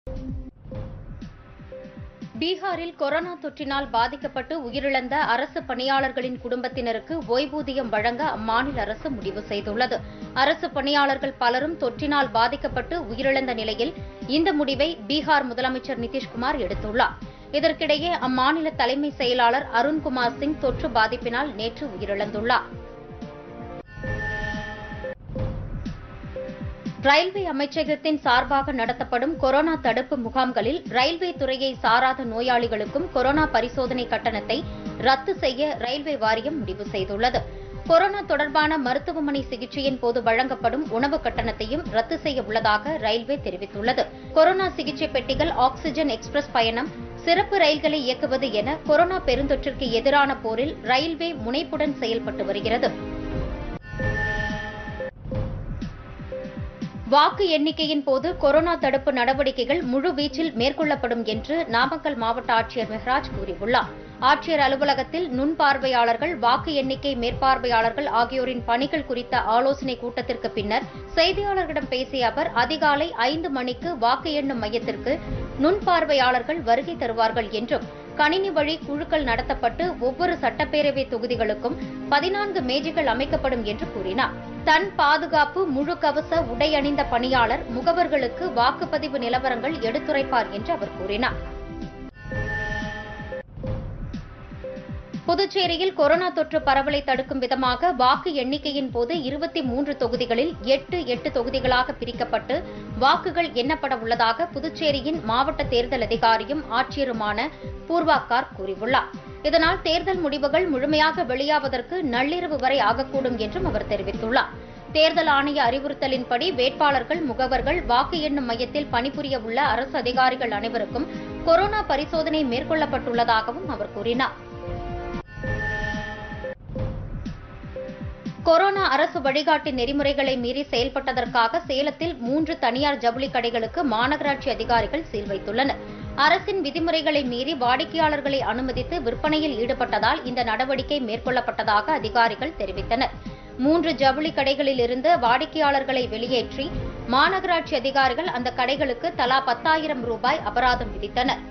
பீகாரில் கொரோனா தொற்றினால் பாதிக்கப்பட்டு உயிரிழந்த அரசு பணியாளர்களின் குடும்பத்தினருக்கு ஓய்வூதியம் வழங்க அம்மாநில அரசு முடிவு செய்துள்ளது அரசு பணியாளர்கள் பலரும் தொற்றினால் பாதிக்கப்பட்டு உயிரிழந்த நிலையில் இந்த முடிவை பீகார் முதலமைச்சர் நிதிஷ்குமார் எடுத்துள்ளார் இதற்கிடையே அம்மாநில தலைமை செயலாளர் அருண்குமார் சிங் தொற்று பாதிப்பினால் நேற்று உயிரிழந்துள்ளார் ரயில்வே அமைச்சகத்தின் சார்பாக நடத்தப்படும் கொரோனா தடுப்பு முகாம்களில் ரயில்வே துறையை சாராத நோயாளிகளுக்கும் கொரோனா பரிசோதனை கட்டணத்தை ரத்து செய்ய ரயில்வே வாரியம் முடிவு செய்துள்ளது கொரோனா தொடர்பான மருத்துவமனை சிகிச்சையின் போது வழங்கப்படும் உணவு கட்டணத்தையும் ரத்து செய்ய உள்ளதாக ரயில்வே தெரிவித்துள்ளது கொரோனா சிகிச்சை பெட்டிகள் ஆக்ஸிஜன் எக்ஸ்பிரஸ் பயணம் சிறப்பு ரயில்களை இயக்குவது என கொரோனா பெருந்தொற்றிற்கு எதிரான போரில் ரயில்வே முனைப்புடன் செயல்பட்டு வருகிறது வாக்கு எண்ணிக்கையின் போது கொரோனா தடுப்பு நடவடிக்கைகள் முழுவீச்சில் மேற்கொள்ளப்படும் என்று நாமக்கல் மாவட்ட ஆட்சியர் மெஹராஜ் கூறியுள்ளார் ஆட்சியர் அலுவலகத்தில் நுண் பார்வையாளர்கள் வாக்கு எண்ணிக்கை மேற்பார்வையாளர்கள் ஆகியோரின் பணிகள் குறித்த ஆலோசனைக் கூட்டத்திற்கு பின்னர் செய்தியாளர்களிடம் பேசிய அவர் அதிகாலை ஐந்து மணிக்கு வாக்கு எண்ணும் மையத்திற்கு நுண் பார்வையாளர்கள் வருகை தருவார்கள் என்றும் கணினி வழி குழுக்கள் நடத்தப்பட்டு ஒவ்வொரு சட்டப்பேரவை தொகுதிகளுக்கும் பதினான்கு மேஜைகள் அமைக்கப்படும் என்று கூறினார் தன் பாதுகாப்பு முழு கவச உடை அணிந்த பணியாளர் முகவர்களுக்கு வாக்குப்பதிவு நிலவரங்கள் எடுத்துரைப்பார் என்று அவர் கூறினார் புதுச்சேரியில் கொரோனா தொற்று பரவலை தடுக்கும் விதமாக வாக்கு எண்ணிக்கையின் போது இருபத்தி மூன்று தொகுதிகளில் எட்டு எட்டு தொகுதிகளாக பிரிக்கப்பட்டு வாக்குகள் எண்ணப்பட உள்ளதாக புதுச்சேரியின் மாவட்ட தேர்தல் அதிகாரியும் ஆட்சியருமான பூர்வா கார்க் கூறியுள்ளார் இதனால் தேர்தல் முடிவுகள் முழுமையாக வெளியாவதற்கு நள்ளிரவு வரை ஆகக்கூடும் என்றும் அவர் தெரிவித்துள்ளார் தேர்தல் ஆணைய அறிவுறுத்தலின்படி வேட்பாளர்கள் முகவர்கள் வாக்கு எண்ணும் மையத்தில் பணிபுரிய உள்ள அரசு அதிகாரிகள் அனைவருக்கும் கொரோனா பரிசோதனை மேற்கொள்ளப்பட்டுள்ளதாகவும் அவர் கூறினார் கொரோனா அரசு வழிகாட்டு நெறிமுறைகளை மீறி செயல்பட்டதற்காக சேலத்தில் மூன்று தனியார் ஜவுளி கடைகளுக்கு மாநகராட்சி அதிகாரிகள் சீல் வைத்துள்ளனர் அரசின் விதிமுறைகளை மீறி வாடிக்கையாளர்களை அனுமதித்து விற்பனையில் ஈடுபட்டதால் இந்த நடவடிக்கை மேற்கொள்ளப்பட்டதாக அதிகாரிகள் தெரிவித்தனர் மூன்று ஜவுளி கடைகளில் இருந்து வாடிக்கையாளர்களை வெளியேற்றி மாநகராட்சி அதிகாரிகள் அந்த கடைகளுக்கு தலா பத்தாயிரம் ரூபாய் அபராதம் விதித்தனர்